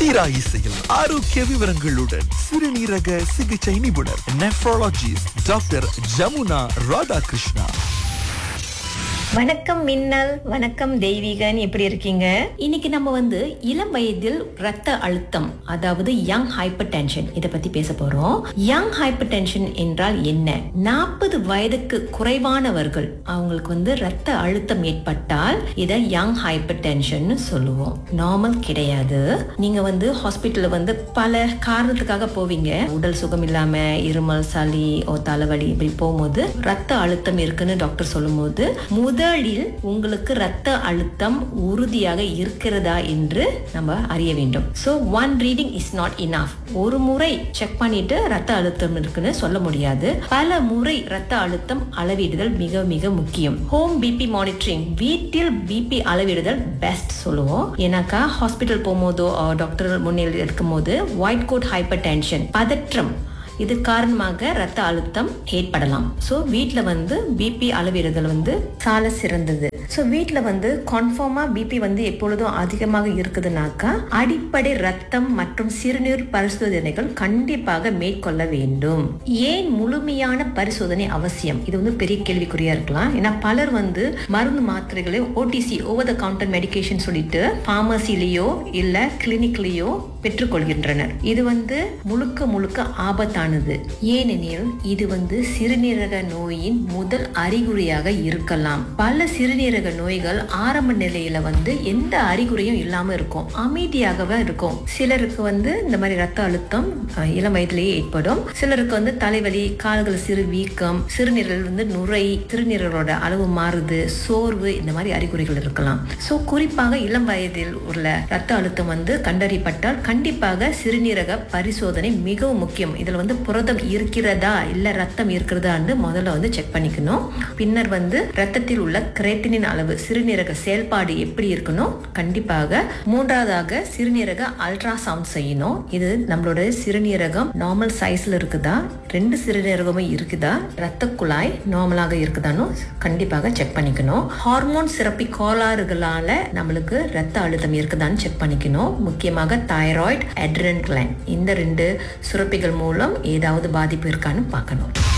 தீரா இசையில் ஆரோக்கிய விவரங்களுடன் சிறுநீரக சிகிச்சை நிபுணர் நெஃப்ரோலஜிஸ்ட் டாக்டர் ஜமுனா ராதாகிருஷ்ணா வணக்கம் மின்னல் வணக்கம் தெய்வீகன் எப்படி இருக்கீங்க இன்னைக்கு நம்ம வந்து இளம் வயதில் ரத்த அழுத்தம் அதாவது யங் ஹைப்பர் டென்ஷன் இதை பத்தி பேச போறோம் யங் ஹைப்பர் டென்ஷன் என்றால் என்ன நாற்பது வயதுக்கு குறைவானவர்கள் அவங்களுக்கு வந்து ரத்த அழுத்தம் ஏற்பட்டால் இதை யங் ஹைப்பர் டென்ஷன் சொல்லுவோம் நார்மல் கிடையாது நீங்க வந்து ஹாஸ்பிட்டல்ல வந்து பல காரணத்துக்காக போவீங்க உடல் சுகம் இல்லாம இருமல் சளி ஓ தலைவலி இப்படி போகும்போது ரத்த அழுத்தம் இருக்குன்னு டாக்டர் சொல்லும்போது முதலில் உங்களுக்கு ரத்த அழுத்தம் உறுதியாக இருக்கிறதா என்று நம்ம அறிய வேண்டும் so one reading is not enough ஒரு முறை செக் பண்ணிட்டு ரத்த அழுத்தம் இருக்குன்னு சொல்ல முடியாது பல முறை ரத்த அழுத்தம் அளவிடுதல் மிக மிக முக்கியம் ஹோம் பிபி மானிட்டரிங் வீட்டில் பிபி அளவிடுதல் பெஸ்ட் சொல்லுவோம் ஏன்னாக்கா ஹாஸ்பிட்டல் போகும்போதோ டாக்டர் முன்னிலையில் இருக்கும்போது ஒயிட் கோட் ஹைப்பர் டென்ஷன் பதற்றம் இது காரணமாக ரத்த அழுத்தம் ஏற்படலாம் ஸோ வீட்டில் வந்து பிபி அளவிடுதல் வந்து சால சிறந்தது ஸோ வீட்டில் வந்து கன்ஃபார்மாக பிபி வந்து எப்பொழுதும் அதிகமாக இருக்குதுனாக்கா அடிப்படை ரத்தம் மற்றும் சிறுநீர் பரிசோதனைகள் கண்டிப்பாக மேற்கொள்ள வேண்டும் ஏன் முழுமையான பரிசோதனை அவசியம் இது வந்து பெரிய கேள்விக்குறியா இருக்கலாம் ஏன்னா பலர் வந்து மருந்து மாத்திரைகளை OTC over the counter medication சொல்லிட்டு ஃபார்மசிலேயோ இல்லை கிளினிக்லேயோ பெற்றுக்கொள்கின்றனர் இது வந்து முழுக்க முழுக்க ஆபத்தானது ஏனெனில் இது வந்து சிறுநீரக நோயின் முதல் அறிகுறியாக இருக்கலாம் பல சிறுநீரக நோய்கள் ஆரம்ப நிலையில வந்து எந்த அறிகுறியும் இல்லாம இருக்கும் அமைதியாகவே இருக்கும் சிலருக்கு வந்து இந்த மாதிரி ரத்த அழுத்தம் அஹ், இளம் வயதிலேயே ஏற்படும் சிலருக்கு வந்து தலைவலி கால்கள் சிறு வீக்கம் சிறுநீரல் வந்து நுரை சிறுநீரலோட அளவு மாறுது சோர்வு இந்த மாதிரி அறிகுறிகள் இருக்கலாம் ஸோ குறிப்பாக இளம் வயதில் உள்ள ரத்த அழுத்தம் வந்து கண்டறியப்பட்டால் கண்டிப்பாக சிறுநீரக பரிசோதனை மிகவும் முக்கியம் இதுல வந்து புரதம் இருக்கிறதா இல்ல ரத்தம் இருக்கிறதான்னு முதல்ல வந்து செக் பண்ணிக்கணும் பின்னர் வந்து ரத்தத்தில் உள்ள கிரேட்டினின் அளவு சிறுநீரக செயல்பாடு எப்படி இருக்கணும் கண்டிப்பாக மூன்றாவதாக சிறுநீரக அல்ட்ராசவுண்ட் செய்யணும் இது நம்மளோட சிறுநீரகம் நார்மல் சைஸ்ல இருக்குதா ரெண்டு சிறுநீரகமும் இருக்குதா ரத்த குழாய் நார்மலாக இருக்குதான்னு கண்டிப்பாக செக் பண்ணிக்கணும் ஹார்மோன் சிறப்பி கோளாறுகளால நம்மளுக்கு ரத்த அழுத்தம் இருக்குதான்னு செக் பண்ணிக்கணும் முக்கியமாக தைராய்டு அட்ரன் கிளைன் இந்த ரெண்டு சுரப்பிகள் மூலம் ஏதாவது பாதிப்பு இருக்கான்னு பார்க்கணும்